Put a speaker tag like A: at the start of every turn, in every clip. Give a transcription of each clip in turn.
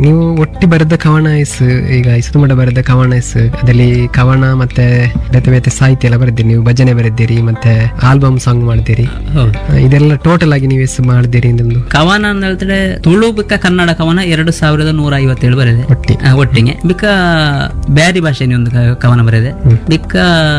A: ನೀವು ಒಟ್ಟಿ ಬರೆದ ಕವನ ಇಸ್ ಈಗ ಇಸುಮಡ ಬರೆದ ಕವನ ಇಸ್ ಅದರಲ್ಲಿ ಕವನ ಮತ್ತೆ ಬೇತೆ ಬೇತೆ ಸಾಹಿತ್ಯ ಎಲ್ಲ ಬರೆದಿರಿ ನೀವು ಭಜನೆ ಬರೆದಿರಿ ಮತ್ತೆ ಆಲ್ಬಮ್ ಸಾಂಗ್ ಮಾಡ್ತೀರಿ
B: ಹೌದು
A: ಆ, ಇದೆಲ್ಲ ಟೋಟಲ್ ಆಗಿ ನೀವು ಎಷ್ಟು ಮಾಡಿದಿರಿ ಇದೊಂದು
B: ಕವನ ಅಂತ ಹೇಳ್ತಾರೆ ತುಳು ಬಿಕ್ಕ ಕನ್ನಡ ಕವನ ಎರಡು ಸಾವಿರದ ನೂರ ಐವತ್ತೇಳು ಬರೆದೆ
A: ಒಟ್ಟಿ
B: ಆ, ಒಟ್ಟಿಗೆ ಬಿಕ್ಕ ಬ್ಯಾರಿ ಭಾಷೆನಿ ಒಂದು ಕ- ಕವನ ಬರೆದೆ ಬಿಕ್ಕ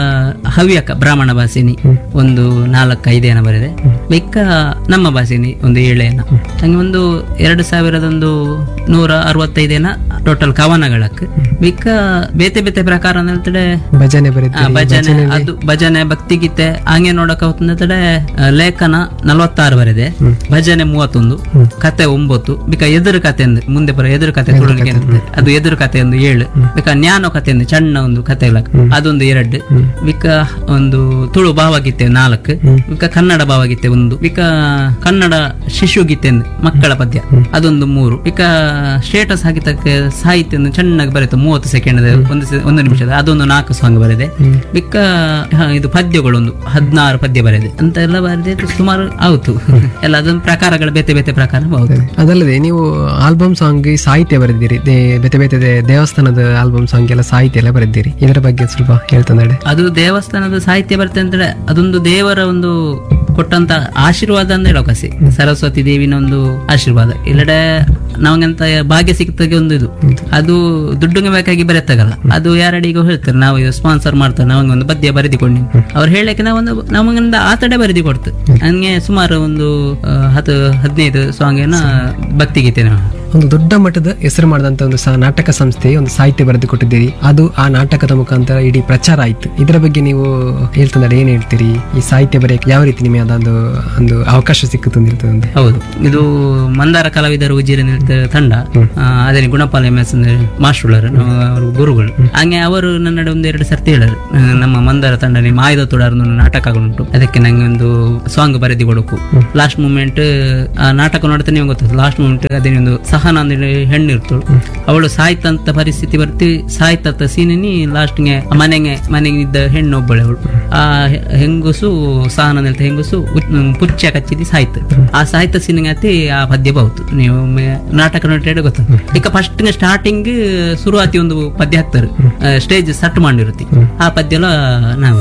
B: ಹವ್ಯಕ ಬ್ರಾಹ್ಮಣ ಭಾಷೆನಿ ಒಂದು ನಾಲ್ಕು ಐದೇನ ಬರೆದೆ ಬಿಕ್ಕ ನಮ್ಮ ಭಾಷೆನಿ ಒಂದು ಏಳೇನ ಹಂಗೆ ಒಂದು ಎರಡು ಸಾವಿರದೊಂದು ನೂರ ಅರವತ್ತೈದೇನ ಟೋಟಲ್ ಕವನಗಳಕ್ಕೆ ಬಿಕ್ಕ ಬೇತೆ ಬೇತೆ ಪ್ರಕಾರ ಅಂತ ಹೇಳ್ತಾರೆ
A: ಭಜನೆ
B: ಆ,
A: ಬರೆದಿರಿ
B: ಭಜನೆ ಅದು ಭಜನೆ ಭಕ್ತಿಗೀತೆ ಹಂಗೆ ನೋಡಕ್ ಹೋಗ್ತಂದ್ರೆ ಲೇಖನ ನಲವತ್ತಾರು ಬರೆದೆ ಭಜನೆ ಮೂವತ್ತೊಂದು ಕತೆ ಒಂಬತ್ತು ಬಿಕ ಎದುರು ಕತೆ ಅಂದ್ರೆ ಮುಂದೆ ಬರೋ ಎದುರು ಕತೆ ತುಳುವಿಗೆ ಇರುತ್ತೆ. ಅದು ಎದುರು ಕತೆ ಒಂದು ಏಳು ಬಿಕ ಜ್ಞಾನ ಕತೆ ಒಂದು ಸಣ್ಣ ಒಂದು ಕತೆ ಇಲ್ಲ ಅದೊಂದು ಎರಡು ಬಿಕ ಒಂದು ತುಳು ಭಾವಗೀತೆ ನಾಲ್ಕು ಬಿಕ ಕನ್ನಡ ಭಾವಗೀತೆ ಒಂದು ಬಿಕ ಕನ್ನಡ ಶಿಶು ಗೀತೆ ಒಂದು ಮಕ್ಕಳ ಪದ್ಯ ಅದೊಂದು ಮೂರು ಬಿಕ ಸ್ಟೇಟಸ್ ಹಾಕಿದ್ದಕ್ಕೆ ಸಾಹಿತ್ಯ ಒಂದು ಚೆನ್ನಾಗಿ ಬರೀತು ಮೂವತ್ತು ಸೆಕೆಂಡ್ ಒಂದು ಸೆ- ಒಂದು ನಿಮಿಷದ ಅದೊಂದು ನಾಲ್ಕು ಸಾಂಗ್ ಬರೆದೆ ಬಿಕ್ಕ ಹ, ಇದು ಪದ್ಯಗಳೊಂದು ಹದಿನಾರು ಪದ್ಯ ಬರೆದೆ ಅಂತ ಎಲ್ಲ ಬರೆದೆ ಸುಮಾರು ಆಯ್ತು ಎಲ್ಲ ಅದೊಂದು ಪ್ರಕಾರಗಳ ಬೇತೆ ಬೇತೆ ಪ್ರಕಾರ ಹೌದು
A: ಅದಲ್ಲದೆ ನೀವು ಆಲ್ಬಮ್ ಸಾಂಗ್ ಸಾಹಿತ್ಯ ಬರೆದಿರಿ ದೇ- ಬೇತೆ ಬೇತೆ ದೇ- ದೇವಸ್ಥಾನದ ಆಲ್ಬಮ್ ಸಾಂಗ್ ಎಲ್ಲ ಸಾಹಿತ್ಯ ಎಲ್ಲ ಬರೆದಿರಿ ಇದರ ಬಗ್ಗೆ ಸ್ವಲ್ಪ ಹೇಳ್ತಂದ್ರೆ
B: ಅದು ದೇವಸ್ಥಾನದ ಸಾಹಿತ್ಯ ಬರುತ್ತೆ ಅಂದ್ರೆ ಅದೊಂದು ದೇವರ ಒಂದು ಕೊಟ್ಟಂತ ಆಶೀರ್ವಾದ ಅಂತ ಹೇಳೋಕಸಿ ಸರಸ್ವತಿ ದೇವಿನ ಒಂದು ಆಶೀರ್ವಾದ ಇಲ್ಲಡೆ ನಮಗಂತ ಭಾಗ್ಯ ಸಿಕ್ತಾಗೆ ಒಂದು ಇದು ಅದು ದುಡ್ಡುಗೆ ಬೇಕಾಗಿ ಬರೆತ್ತಾಗಲ್ಲ ಅದು ಯಾರಡಿಗೂ ಹೇಳ್ತಾರೆ ನಾವು ಸ್ಪಾನ್ಸರ್ ಮಾಡ್ತಾರೆ ನಮಗೆ ಒಂದು ಪದ್ಯ ಬರೆದಿಕೊಂಡು ಅವ್ರು ಹೇಳಕ್ಕೆ ನಾವೊಂದು ನಮಗಿಂದ ಆತಡೆ ಬರೆದಿ ಕೊಡ್ತು ಹಂಗೆ ಸುಮಾರು ಒಂದು ಆ, ಹತ್ತು ಹದಿನೈದು ಸಾಂಗ್ ಏನೋ ಭಕ್ತಿಗೀತೆ ನಾವು
A: ಒಂದು ದೊಡ್ಡ ಮಟ್ಟದ ಹೆಸರು ಮಾಡಿದಂತ ಒಂದು ಸ- ನಾಟಕ ಸಂಸ್ಥೆ ಒಂದು ಸಾಹಿತ್ಯ ಬರೆದು ಕೊಟ್ಟಿದ್ದೀರಿ ಅದು ಆ ನಾಟಕದ ಮುಖಾಂತರ ಇಡೀ ಪ್ರಚಾರ ಆಯ್ತು ಇದರ ಬಗ್ಗೆ ನೀವು ಹೇಳ್ತಂದ್ರೆ ಏನ್ ಹೇಳ್ತೀರಿ ಈ ಸಾಹಿತ್ಯ ಬರೆಯಕ್ಕೆ ಯಾವ ರೀತಿ ನಿಮಗೆ ಅದೊಂದು ಒಂದು ಅವಕಾಶ ಸಿಕ್ಕಿತು ಅಂತ ಹೇಳ್ತದೆ ಅಂದ್ರೆ
B: ಹೌದು ಇದು ಮಂದಾರ ಕಲಾವಿದರು ಉಜಿರೆ ನೃತ್ಯ ತಂಡ ಆ, ಅದೇ ಗುಣಪಾಲ ಎಂ ಎಸ್ ಮಾಸ್ಟರ್ ಅವರು ಗುರುಗಳು ಹಂಗೆ ಅವರು ನನ್ನ ನಡೆ ಒಂದು ಎರಡು ಸರ್ತಿ ಹೇಳರು ಆ, ನಮ್ಮ ಮಂದಾರ ತಂಡ ನಿಮ್ಮ ಆಯ್ದ ತುಡಾರ್ದು ಒಂದು ನಾಟಕಗಳುಂಟು ಅದಕ್ಕೆ ನಂಗೆ ಒಂದು ಸಾಂಗ್ ಬರೆದಿ ಕೊಡಕು ಲಾಸ್ಟ್ ಮೂಮೆಂಟ್ ಆ ನಾಟಕ ನೋಡ್ತಾ ನೀವು ಗೊತ್ತದು ಲಾಸ್ಟ್ ಮೂಮೆಂಟ್ ಅದೇ ಒಂದು ಸಹನ ಅಂದ್ರೆ ಹೆಣ್ಣು ಇರ್ತಳು ಅವಳು ಸಾಯ್ತಂತ ಪರಿಸ್ಥಿತಿ ಬರ್ತಿ ಸಾಯ್ತಂತ ಸೀನಿನಿ ಲಾಸ್ಟ್ಗೆ ಮನೆಗೆ ಮನೆಗೆ ಇದ್ದ ಹೆಣ್ಣು ಒಬ್ಬಳೆ ಅವಳು ಆ ಹೆ- ಹೆಂಗುಸು ಸಹನ ಅಂತ ಹೆಂಗುಸು ಉ- ಪುಚ್ಚ ಕಚ್ಚಿದಿ ಸಾಯ್ತು ಆ ಸಾಹಿತ್ಯ ಸೀನಿಗೆ ಅತಿ ಆ ಪದ್ಯ ಬಹುದು ನೀವು ಮೆ- ನಾಟಕ ನೋಡಿ ಗೊತ್ತ ಈಗ ಫಸ್ಟ್ ಸ್ಟಾರ್ಟಿಂಗ್ ಶುರುವಾತಿ ಒಂದು ಪದ್ಯ ಹಾಕ್ತಾರೆ ಸ್ಟೇಜ್ ಸಟ್ ಮಾಡಿರುತ್ತೆ ಆ ಪದ್ಯ ಎಲ್ಲ ನಾವು